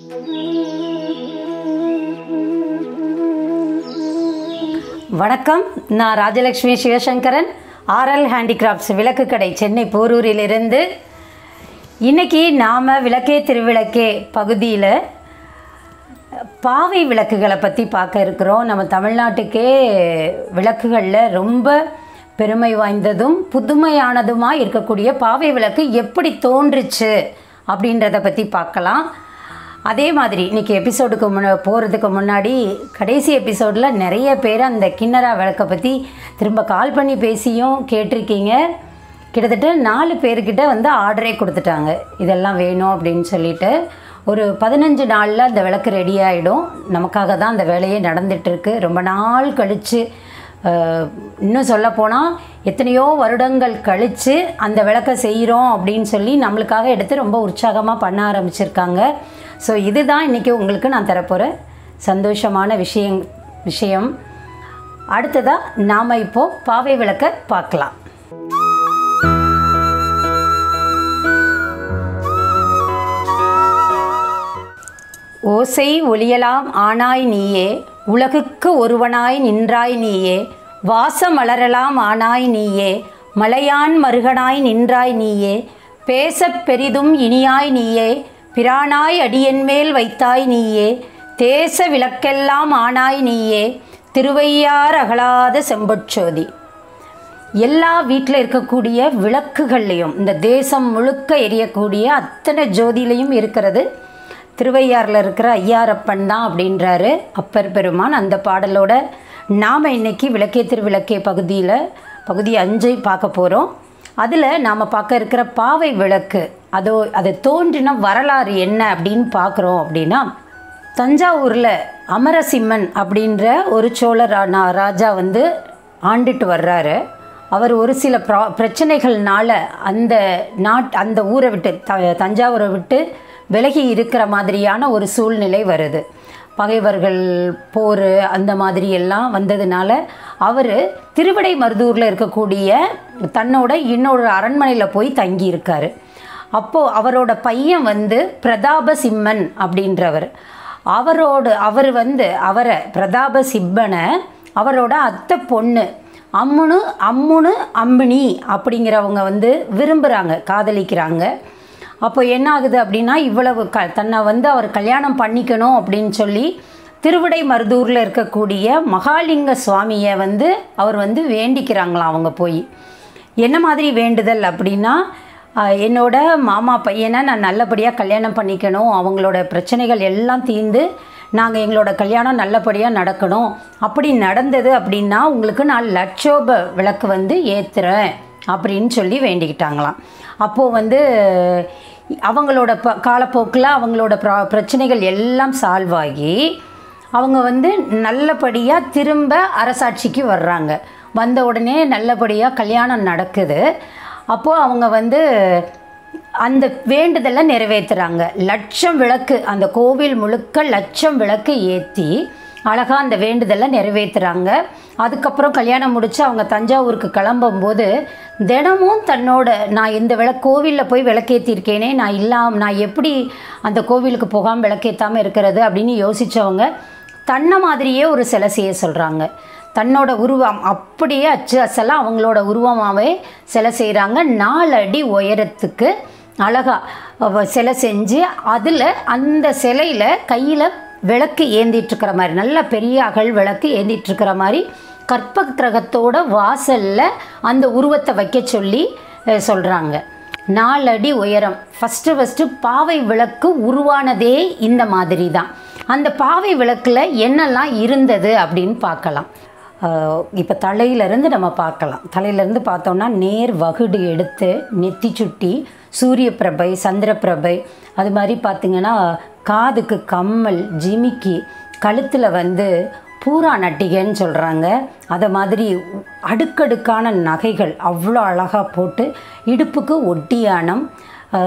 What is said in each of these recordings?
வணக்கம் நான் Rajalakshmi Sivasankaran RL handicrafts விளக்கு கடை சென்னை போரூரிலிருந்து இன்னைக்கு நாம் விளக்கே திருவிளக்கே பகுதியில் பாவை விளக்குகளை பற்றி பார்க்க இருக்கிறோம் நம்ம தமிழ்நாட்டுக்கே விளக்குகளில் ரொம்ப பெருமை வாய்ந்ததும் புதுமையானதுமாக இருக்கக்கூடிய பாவை விளக்கு எப்படி தோன்றுச்சு அப்படின்றத பற்றி பார்க்கலாம் அதே மாதிரி இன்றைக்கி எபிசோடுக்கு முன்ன போகிறதுக்கு முன்னாடி கடைசி எபிசோடில் நிறைய பேர் அந்த கிண்ணறா விளக்கை பற்றி திரும்ப கால் பண்ணி பேசியும் கேட்டிருக்கீங்க கிட்டத்தட்ட நாலு பேர்கிட்ட வந்து ஆர்டரே கொடுத்துட்டாங்க இதெல்லாம் வேணும் அப்படின்னு சொல்லிட்டு ஒரு பதினஞ்சு நாளில் அந்த விளக்கு ரெடி ஆகிடும் நமக்காக தான் அந்த வேலையே நடந்துகிட்ருக்கு ரொம்ப நாள் கழித்து இன்னும் சொல்லப்போனால் எத்தனையோ வருடங்கள் கழித்து அந்த விளக்கை செய்கிறோம் அப்படின்னு சொல்லி நம்மளுக்காக எடுத்து ரொம்ப உற்சாகமாக பண்ண ஆரம்பிச்சிருக்காங்க ஸோ இதுதான் இன்றைக்கி உங்களுக்கு நான் தரப்போகிற சந்தோஷமான விஷயம் விஷயம் அடுத்ததாக நாம் இப்போது பாவை விளக்கை பார்க்கலாம் ஓசை ஒளியலாம் ஆனாய் நீயே உலகுக்கு ஒருவனாய் நின்றாய் நீயே வாச மலரலாம் ஆனாய் நீயே மலையான் மருகனாய் நின்றாய் நீயே பேசப் பெரிதும் இனியாய் நீயே பிரானாய் அடியன்மேல் வைத்தாய் நீயே தேச விளக்கெல்லாம் ஆனாய் நீயே திருவையார் அகலாத செம்பொற்சோதி எல்லா வீட்டில் இருக்கக்கூடிய விளக்குகள்லையும் இந்த தேசம் முழுக்க எரியக்கூடிய அத்தனை ஜோதியிலையும் இருக்கிறது திருவையாறில் இருக்கிற ஐயாரப்பன் தான் அப்படின்றாரு அப்பர் பெருமான் அந்த பாடலோட நாம் இன்னைக்கு விளக்கே திருவிளக்கே பகுதியில் பகுதி அஞ்சை பார்க்க போகிறோம் அதில் நாம் பார்க்க இருக்கிற பாவை விளக்கு அதோ அது தோன்றின வரலாறு என்ன அப்படின்னு பார்க்குறோம் அப்படின்னா தஞ்சாவூரில் அமரசிம்மன் அப்படின்ற ஒரு சோழ ரா- ராஜா வந்து ஆண்டுட்டு வர்றாரு அவர் ஒரு சில ப்ரா பிரச்சனைகள்னால அந்த நாட் அந்த ஊரை விட்டு த தஞ்சாவூரை விட்டு விலகி இருக்கிற மாதிரியான ஒரு சூழ்நிலை வருது பகைவர்கள் போர் அந்த மாதிரி எல்லாம் வந்ததுனால அவர் திருவிடை மருதூரில் இருக்கக்கூடிய தன்னோட இன்னொரு அரண்மனையில் போய் தங்கியிருக்காரு அப்போது அவரோட பையன் வந்து பிரதாப சிம்மன் அப்படின்றவர் அவரோடு அவர் வந்து அவரை பிரதாப சிம்மனை அவரோட அத்தை பொண்ணு அம்முனு அம்முனு அம்பினி அப்படிங்கிறவங்க வந்து விரும்புகிறாங்க காதலிக்கிறாங்க அப்போ என்ன ஆகுது அப்படின்னா இவ்வளவு க தன்னை வந்து அவர் கல்யாணம் பண்ணிக்கணும் அப்படின்னு சொல்லி திருவிடை மருதூரில் இருக்கக்கூடிய மகாலிங்க சுவாமியை வந்து அவர் வந்து வேண்டிக்கிறாங்களாம் அவங்க போய் என்ன மாதிரி வேண்டுதல் அப்படின்னா ஆஹ், என்னோட மாமா பையனை நான் நல்லபடியாக கல்யாணம் பண்ணிக்கணும் அவங்களோட பிரச்சனைகள் எல்லாம் தீர்ந்து நாங்கள் எங்களோட கல்யாணம் நல்லபடியாக நடக்கணும் அப்படி நடந்தது அப்படின்னா உங்களுக்கு நான் லட்சோப விளக்கு வந்து ஏற்றுறேன் அப்படின்னு சொல்லி வேண்டிக்கிட்டாங்களாம் அப்போது வந்து அவங்களோட ப காலப்போக்கில் அவங்களோட ப்ரா பிரச்சனைகள் எல்லாம் சால்வ் ஆகி அவங்க வந்து நல்லபடியாக திரும்ப அரசாட்சிக்கு வர்றாங்க வந்த உடனே நல்லபடியாக கல்யாணம் நடக்குது அப்போது அவங்க வந்து அந்த வேண்டுதலை நிறைவேற்றுறாங்க லட்சம் விளக்கு அந்த கோவில் முழுக்க லட்சம் விளக்கு ஏற்றி அழகாக அந்த வேண்டுதலை நிறைவேற்றுறாங்க அதுக்கப்புறம் கல்யாணம் முடித்து அவங்க தஞ்சாவூருக்கு கிளம்பும்போது தினமும் தன்னோட நான் இந்த விளக்கு கோவிலில் போய் விளக்கேற்றிருக்கேனே நான் இல்லாம நான் எப்படி அந்த கோவிலுக்கு போகாமல் விளக்கேற்றாமல் இருக்கிறது அப்படின்னு யோசித்தவங்க தன்னை மாதிரியே ஒரு சிலை செய்ய சொல்கிறாங்க தன்னோட உருவம் அப்படியே அச்சு அசலாக அவங்களோட உருவமாகவே சிலை செய்கிறாங்க நாலு அடி உயரத்துக்கு அழகாக சிலை செஞ்சு அதில் அந்த சிலையில் கையில் விளக்கு ஏந்திட்டு இருக்கிற மாதிரி நல்ல பெரிய அகல் விளக்கு ஏந்திட்டு இருக்கிற மாதிரி கற்பகிரகத்தோட வாசலில் அந்த உருவத்தை வைக்க சொல்லி சொல்கிறாங்க நாலடி உயரம் ஃபஸ்ட்டு ஃபஸ்ட்டு பாவை விளக்கு உருவானதே இந்த மாதிரி தான் அந்த பாவை விளக்கில் என்னெல்லாம் இருந்தது அப்படின்னு பார்க்கலாம் இப்போ தலையிலேருந்து நம்ம பார்க்கலாம் தலையிலேருந்து பார்த்தோம்னா நேர் வகுடு எடுத்து நெத்தி சுட்டி சூரிய பிரபை சந்திர பிரபை அது மாதிரி பார்த்திங்கன்னா காதுக்கு கம்மல் ஜிமிக்கி கழுத்தில் வந்து பூரா நட்டிகைன்னு சொல்கிறாங்க அதை மாதிரி அடுக்கடுக்கான நகைகள் அவ்வளோ அழகாக போட்டு இடுப்புக்கு ஒட்டியானம் அஹ்,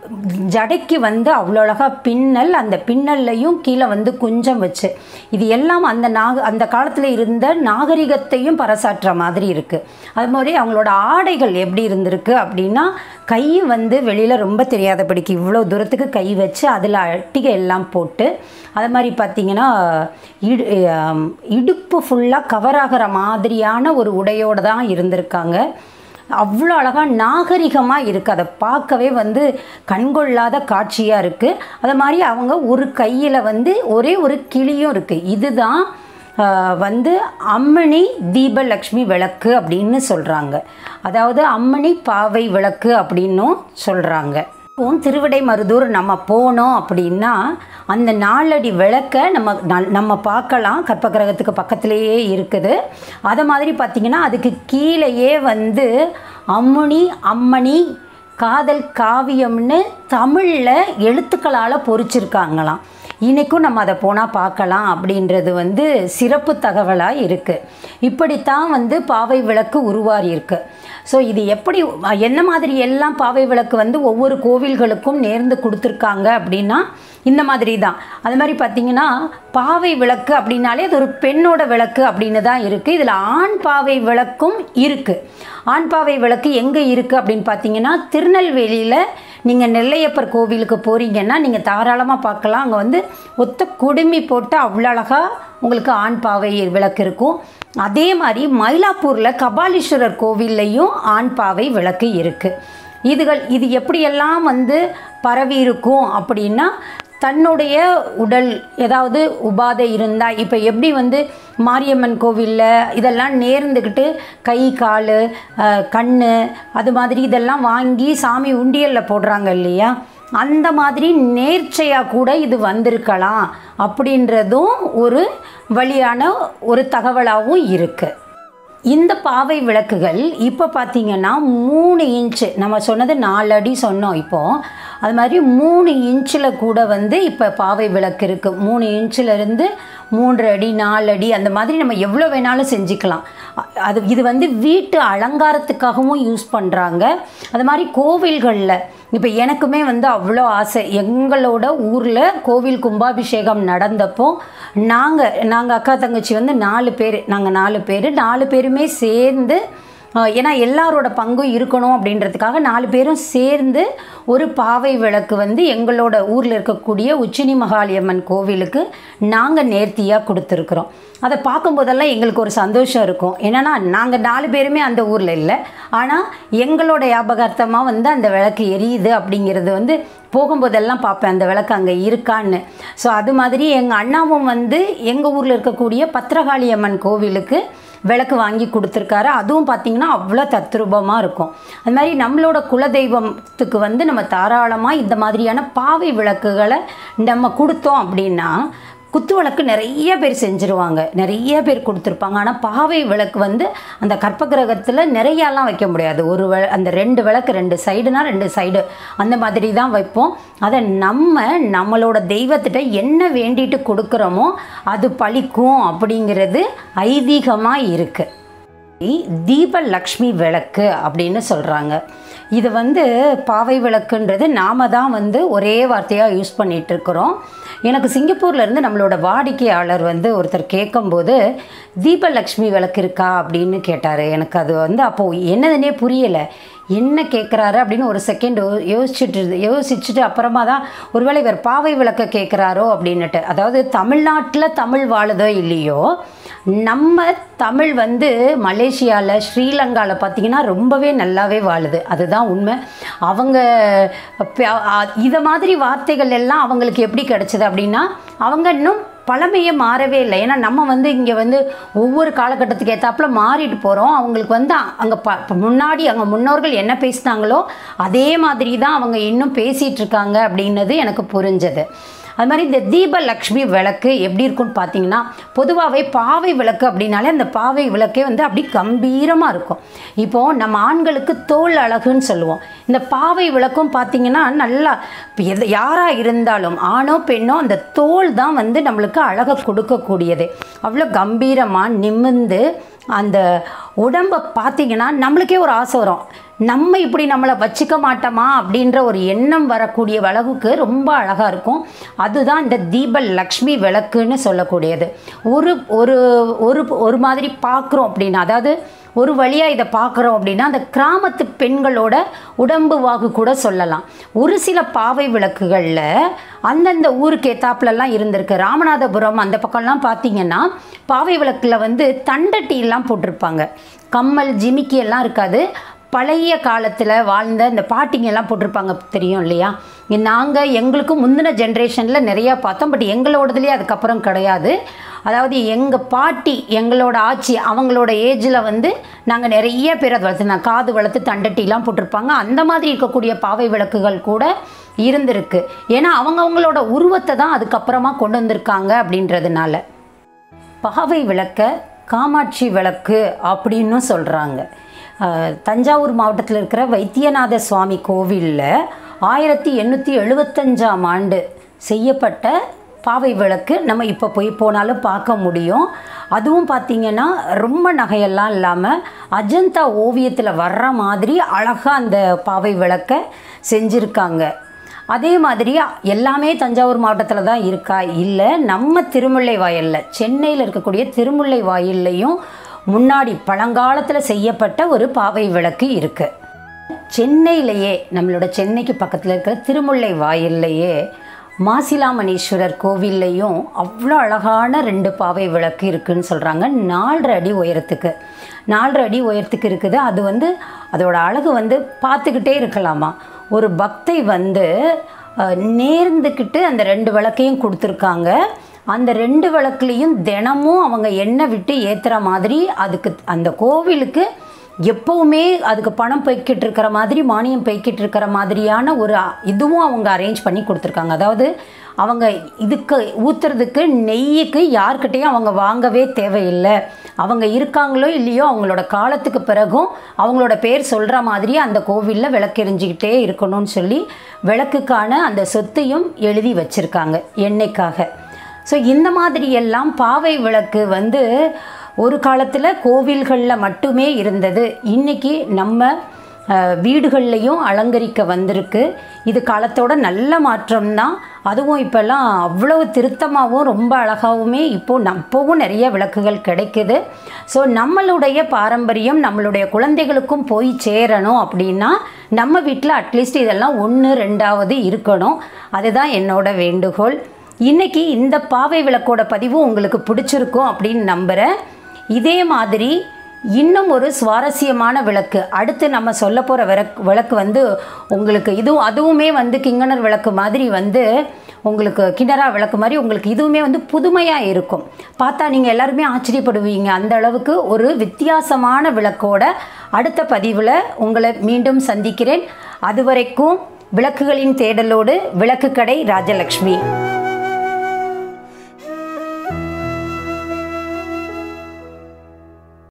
ஜடைக்கு வந்து அவ்வளோ அழகாக பின்னல் அந்த பின்னல்லையும் கீழே வந்து குஞ்சம் வச்சு இது எல்லாம் அந்த நாக அந்த காலத்தில் இருந்த நாகரிகத்தையும் பறைசாற்றுற மாதிரி இருக்குது அது மாதிரி அவங்களோட ஆடைகள் எப்படி இருந்திருக்கு அப்படின்னா கை வந்து வெளியில் ரொம்ப தெரியாதபடிக்கு இவ்வளோ தூரத்துக்கு கை வச்சு அதில் அட்டிகை எல்லாம் போட்டு அது மாதிரி பார்த்திங்கன்னா இடு ஆம், இடுப்பு ஃபுல்லாக கவர் ஆகிற மாதிரியான ஒரு உடையோடு தான் இருந்திருக்காங்க அவ்வளோ அழகாக நாகரிகமாக இருக்குது அதை பார்க்கவே வந்து கண்கொள்ளாத காட்சியாக இருக்குது அது மாதிரி அவங்க ஒரு கையில் வந்து ஒரே ஒரு கிளியும் இருக்குது இதுதான் ஆஹ், வந்து அம்மணி தீபலக்ஷ்மி விளக்கு அப்படின்னு சொல்கிறாங்க அதாவது அம்மணி பாவை விளக்கு அப்படின்னும் சொல்கிறாங்க இப்போ திருவிடை மருதூர் நம்ம போனோம் அப்படின்னா அந்த நாலடி விளக்கை நம்ம ந- நம்ம பார்க்கலாம் கற்பகிரகத்துக்கு பக்கத்துலேயே இருக்குது அதை மாதிரி பார்த்திங்கன்னா அதுக்கு கீழேயே வந்து அம்முனி அம்மணி காதல் காவியம்னு தமிழில் எழுத்துக்களால் பொறிச்சிருக்காங்களாம் இன்றைக்கும் நம்ம அதை போனால் பார்க்கலாம் அப்படின்றது வந்து சிறப்பு தகவலாக இருக்குது இப்படித்தான் வந்து பாவை விளக்கு உருவாகி இருக்கு ஸோ இது எப்படி என்ன மாதிரி எல்லாம் பாவை விளக்கு வந்து ஒவ்வொரு கோவில்களுக்கும் நேர்ந்து கொடுத்துருக்காங்க அப்படின்னா இந்த மாதிரி தான் அது மாதிரி பார்த்தீங்கன்னா பாவை விளக்கு அப்படின்னாலே அது ஒரு பெண்ணோட விளக்கு அப்படின்னு தான் இருக்குது இதில் ஆண் பாவை விளக்கும் இருக்குது ஆண் பாவை விளக்கு எங்கே இருக்குது அப்படின்னு பார்த்தீங்கன்னா திருநெல்வேலியில் நீங்கள் நெல்லையப்பர் கோவிலுக்கு போகிறீங்கன்னா நீங்கள் தாராளமாக பார்க்கலாம் அங்கே வந்து ஒத்த குடுமி போட்டு அவ்வளோ அழகாக உங்களுக்கு ஆண் பாவை விளக்கு இருக்கும் அதே மாதிரி மயிலாப்பூரில் கபாலீஸ்வரர் கோவில்லையும் ஆண் பாவை விளக்கு இருக்குது இதுகள் இது எப்படியெல்லாம் வந்து பரவி இருக்கும் அப்படின்னா தன்னுடைய உடல் ஏதாவது உபாதை இருந்தால் இப்போ எப்படி வந்து மாரியம்மன் கோவிலில் இதெல்லாம் நேர்ந்துக்கிட்டு கை கால் கண் அது மாதிரி இதெல்லாம் வாங்கி சாமி உண்டியலில் போடுறாங்க இல்லையா அந்த மாதிரி நேர்ச்சையாக கூட இது வந்திருக்கலாம் அப்படின்றதும் ஒரு வழியான ஒரு தகவலாகவும் இருக்குது இந்த பாவை விளக்குகள் இப்போ பார்த்தீங்கன்னா மூணு இன்ச்சு நம்ம சொன்னது நாலு அடி சொன்னோம் இப்போது அது மாதிரி மூணு இன்ச்சில் கூட வந்து இப்போ பாவை விளக்கு இருக்குது மூணு இன்ச்சிலேருந்து மூன்று அடி நாலு அடி அந்த மாதிரி நம்ம எவ்வளோ வேணாலும் செஞ்சுக்கலாம் அ- அது இது வந்து வீட்டு அலங்காரத்துக்காகவும் யூஸ் பண்ணுறாங்க அது மாதிரி கோவில்களில் இப்போ எனக்குமே வந்து அவ்வளோ ஆசை எங்களோட ஊரில் கோவில் கும்பாபிஷேகம் நடந்தப்போ நாங்கள் நாங்கள் அக்கா தங்கச்சி வந்து நாலு பேர் நாங்கள் நாலு பேர் நாலு பேருமே சேர்ந்து அஹ், ஏன்னா எல்லாரோட பங்கும் இருக்கணும் அப்படின்றதுக்காக நாலு பேரும் சேர்ந்து ஒரு பாவை விளக்கு வந்து எங்களோட ஊரில் இருக்கக்கூடிய உச்சினி மகாளியம்மன் கோவிலுக்கு நாங்கள் நேர்த்தியாக கொடுத்துருக்குறோம் அதை பார்க்கும்போதெல்லாம் எங்களுக்கு ஒரு சந்தோஷம் இருக்கும் என்னன்னா நாங்கள் நாலு பேருமே அந்த ஊரில் இல்லை ஆனால் எங்களோட ஞாபகார்த்தமாக வந்து அந்த விளக்கு எரியுது அப்படிங்கிறது வந்து போகும்போதெல்லாம் பார்ப்பேன் அந்த விளக்கு அங்கே இருக்கான்னு ஸோ அது மாதிரி எங்கள் அண்ணாவும் வந்து எங்கள் ஊரில் இருக்கக்கூடிய பத்திரகாளி அம்மன் கோவிலுக்கு விளக்கு வாங்கி கொடுத்துருக்காரு அதுவும் பார்த்திங்கன்னா அவ்வளோ தத்ரூபமாக இருக்கும் அது மாதிரி நம்மளோட குலதெய்வத்துக்கு வந்து நம்ம தாராளமாக இந்த மாதிரியான பாவை விளக்குகளை நம்ம கொடுத்தோம் அப்படின்னா குத்து விளக்கு நிறைய பேர் செஞ்சுருவாங்க நிறைய பேர் கொடுத்துருப்பாங்க ஆனால் பாவை விளக்கு வந்து அந்த கற்பகிரகத்தில் நிறையாலாம் வைக்க முடியாது ஒரு வெ அந்த ரெண்டு விளக்கு ரெண்டு சைடுனா ரெண்டு சைடு அந்த மாதிரி தான் வைப்போம் அதை நம்ம நம்மளோட தெய்வத்திட்ட என்ன வேண்டிட்டு கொடுக்குறோமோ அது பழிக்கும் அப்படிங்கிறது ஐதீகமாக இருக்குது தீபலக்ஷ்மி விளக்கு அப்படின்னு சொல்கிறாங்க இது வந்து பாவை விளக்குன்றது நாம தான் வந்து ஒரே வார்த்தையாக யூஸ் பண்ணிட்டு இருக்கிறோம் எனக்கு சிங்கப்பூர்லேருந்து நம்மளோட வாடிக்கையாளர் வந்து ஒருத்தர் கேட்கும்போது தீபலக்ஷ்மி விளக்கு இருக்கா அப்படின்னு கேட்டார் எனக்கு அது வந்து அப்போது என்னதுன்னே புரியலை என்ன கேட்குறாரு அப்படின்னு ஒரு செகண்ட் யோசிச்சுட்டு யோசிச்சுட்டு அப்புறமா தான் ஒருவேளை இவர் பாவை விளக்க கேட்குறாரோ அப்படின்னுட்டு அதாவது தமிழ்நாட்டில் தமிழ் வாழுதோ இல்லையோ நம்ம தமிழ் வந்து மலேசியாவில் ஸ்ரீலங்காவில் பார்த்திங்கன்னா ரொம்பவே நல்லாவே வாழுது அதுதான் உண்மை அவங்க ப- அ- இதை மாதிரி வார்த்தைகள் எல்லாம் அவங்களுக்கு எப்படி கிடைச்சது அப்படின்னா அவங்க இன்னும் பழமையே மாறவே இல்லை ஏன்னா நம்ம வந்து இங்கே வந்து ஒவ்வொரு காலகட்டத்துக்கு ஏற்றாப்புல மாறிட்டு போகிறோம் அவங்களுக்கு வந்து அங்கே ப ப- முன்னாடி அங்கே முன்னோர்கள் என்ன பேசினாங்களோ அதே மாதிரி தான் அவங்க இன்னும் பேசிகிட்டு இருக்காங்க அப்படின்னது எனக்கு புரிஞ்சது அது மாதிரி இந்த தீபலக்ஷ்மி விளக்கு எப்படி இருக்கும்னு பார்த்தீங்கன்னா பொதுவாகவே பாவை விளக்கு அப்படின்னாலே அந்த பாவை விளக்கே வந்து அப்படி கம்பீரமாக இருக்கும் இப்போது நம்ம ஆண்களுக்கு தோல் அழகுன்னு சொல்லுவோம் இந்த பாவை விளக்கும் பார்த்தீங்கன்னா நல்லா இப்போ எது யாராக இருந்தாலும் ஆணோ பெண்ணோ அந்த தோல் தான் வந்து நம்மளுக்கு அழகை கொடுக்கக்கூடியது அவ்வளோ கம்பீரமாக நிமிர்ந்து அந்த உடம்பை பார்த்தீங்கன்னா நம்மளுக்கே ஒரு ஆசை வரும் நம்ம இப்படி நம்மளை வச்சுக்க மாட்டோமா அப்படின்ற ஒரு எண்ணம் வரக்கூடிய விளக்குக்கு ரொம்ப அழகாக இருக்கும் அதுதான் இந்த தீப லக்ஷ்மி விளக்குன்னு சொல்லக்கூடியது ஒரு ஒரு ஒரு ஒரு மாதிரி பார்க்குறோம் அப்படின்னா அதாவது ஒரு வழியாக இதை பார்க்குறோம் அப்படின்னா அந்த கிராமத்து பெண்களோட உடம்பு வாகு கூட சொல்லலாம் ஒரு சில பாவை விளக்குகளில் அந்தந்த ஊருக்கு ஏத்தாப்புலலாம் இருந்திருக்கு ராமநாதபுரம் அந்த பக்கம்லாம் பார்த்தீங்கன்னா பாவை விளக்கில் வந்து தண்டட்டிலாம் போட்டிருப்பாங்க கம்மல் ஜிமிக்கி எல்லாம் இருக்காது பழைய காலத்தில் வாழ்ந்த இந்த பாட்டிங்க எல்லாம் போட்டிருப்பாங்க தெரியும் இல்லையா நாங்கள் எங்களுக்கு முந்தின ஜென்ரேஷனில் நிறையா பார்த்தோம் பட் எங்களோடதுலேயே அதுக்கப்புறம் கிடையாது அதாவது எங்கள் பாட்டி எங்களோட ஆட்சி அவங்களோட ஏஜில் வந்து நாங்கள் நிறைய பேர் அதை வளர்த்துனாங்க காது வளர்த்து தண்டட்டிலாம் போட்டிருப்பாங்க அந்த மாதிரி இருக்கக்கூடிய பாவை விளக்குகள் கூட இருந்திருக்கு ஏன்னா அவங்கவுங்களோட உருவத்தை தான் அதுக்கப்புறமா கொண்டு வந்திருக்காங்க அப்படின்றதுனால பாவை விளக்க காமாட்சி விளக்கு அப்படின்னு சொல்கிறாங்க அஹ், தஞ்சாவூர் மாவட்டத்தில் இருக்கிற வைத்தியநாத சுவாமி கோவிலில் ஆயிரத்தி எண்ணூற்றி எழுபத்தஞ்சாம் ஆண்டு செய்யப்பட்ட பாவை விளக்கு நம்ம இப்போ போய் போனாலும் பார்க்க முடியும் அதுவும் பார்த்திங்கன்னா ரொம்ப நகையெல்லாம் இல்லாமல் அஜந்தா ஓவியத்தில் வர்ற மாதிரி அழகாக அந்த பாவை விளக்கை செஞ்சுருக்காங்க அதே மாதிரி எல்லாமே தஞ்சாவூர் மாவட்டத்தில் தான் இருக்கா இல்லை நம்ம திருமுல்லை வாயிலில் சென்னையில் இருக்கக்கூடிய திருமுல்லை வாயில்லையும் முன்னாடி பழங்காலத்தில் செய்யப்பட்ட ஒரு பாவை விளக்கு இருக்குது சென்னையிலேயே நம்மளோட சென்னைக்கு பக்கத்தில் இருக்கிற திருமுல்லை வாயில்லையே மாசிலாமணீஸ்வரர் கோவில்லையும் அவ்வளோ அழகான ரெண்டு பாவை விளக்கு இருக்குன்னு சொல்கிறாங்க நாலரை அடி உயரத்துக்கு நாலரை அடி உயரத்துக்கு இருக்குது அது வந்து அதோட அழகு வந்து பார்த்துக்கிட்டே இருக்கலாமா ஒரு பக்தை வந்து அஹ், நேர்ந்துக்கிட்டு அந்த ரெண்டு விளக்கையும் கொடுத்துருக்காங்க அந்த ரெண்டு விளக்குலேயும் தினமும் அவங்க எண்ணெய் விட்டு ஏற்றுற மாதிரி அதுக்கு அந்த கோவிலுக்கு எப்போவுமே அதுக்கு பணம் போய்கிட்டு இருக்கிற மாதிரி மானியம் போய்கிட்டு இருக்கிற மாதிரியான ஒரு அ- இதுவும் அவங்க அரேஞ்ச் பண்ணி கொடுத்துருக்காங்க அதாவது அவங்க இதுக்கு ஊற்றுறதுக்கு நெய்யுக்கு யார்கிட்டயும் அவங்க வாங்கவே தேவையில்லை அவங்க இருக்காங்களோ இல்லையோ அவங்களோட காலத்துக்கு பிறகும் அவங்களோட பேர் சொல்கிற மாதிரி அந்த கோவிலில் விளக்கெரிஞ்சிக்கிட்டே இருக்கணும்னு சொல்லி விளக்குக்கான அந்த சொத்தையும் எழுதி வச்சுருக்காங்க எண்ணெய்க்காக ஸோ இந்த மாதிரி எல்லாம் பாவை விளக்கு வந்து ஒரு காலத்தில் கோவில்களில் மட்டுமே இருந்தது இன்னைக்கு நம்ம அஹ், வீடுகள்லையும் அலங்கரிக்க வந்திருக்கு இது காலத்தோட நல்ல மாற்றம் தான் அதுவும் இப்போல்லாம் அவ்வளவு திருத்தமாகவும் ரொம்ப அழகாகவுமே இப்போது அப்போவும் நிறைய விளக்குகள் கிடைக்குது ஸோ நம்மளுடைய பாரம்பரியம் நம்மளுடைய குழந்தைகளுக்கும் போய் சேரணும் அப்படின்னா நம்ம வீட்டில் அட்லீஸ்ட் இதெல்லாம் ஒன்று ரெண்டாவது இருக்கணும் அதுதான் என்னோட வேண்டுகோள் இன்னைக்கு இந்த பாவை விளக்கோட பதிவு உங்களுக்கு பிடிச்சிருக்கும் அப்படின்னு நம்புகிறேன் இதே மாதிரி இன்னும் ஒரு சுவாரஸ்யமான விளக்கு அடுத்து நம்ம சொல்ல போகிற விளக்கு விளக்கு வந்து உங்களுக்கு இதுவும் அதுவுமே வந்து கிங்கணர் விளக்கு மாதிரி வந்து உங்களுக்கு கிணறா விளக்கு மாதிரி உங்களுக்கு இதுவுமே வந்து புதுமையாக இருக்கும் பார்த்தா நீங்கள் எல்லாருமே ஆச்சரியப்படுவீங்க அந்த அளவுக்கு ஒரு வித்தியாசமான விளக்கோட அடுத்த பதிவில் உங்களை மீண்டும் சந்திக்கிறேன் அதுவரைக்கும் விளக்குகளின் தேடலோடு விளக்கு கடை ராஜலக்ஷ்மி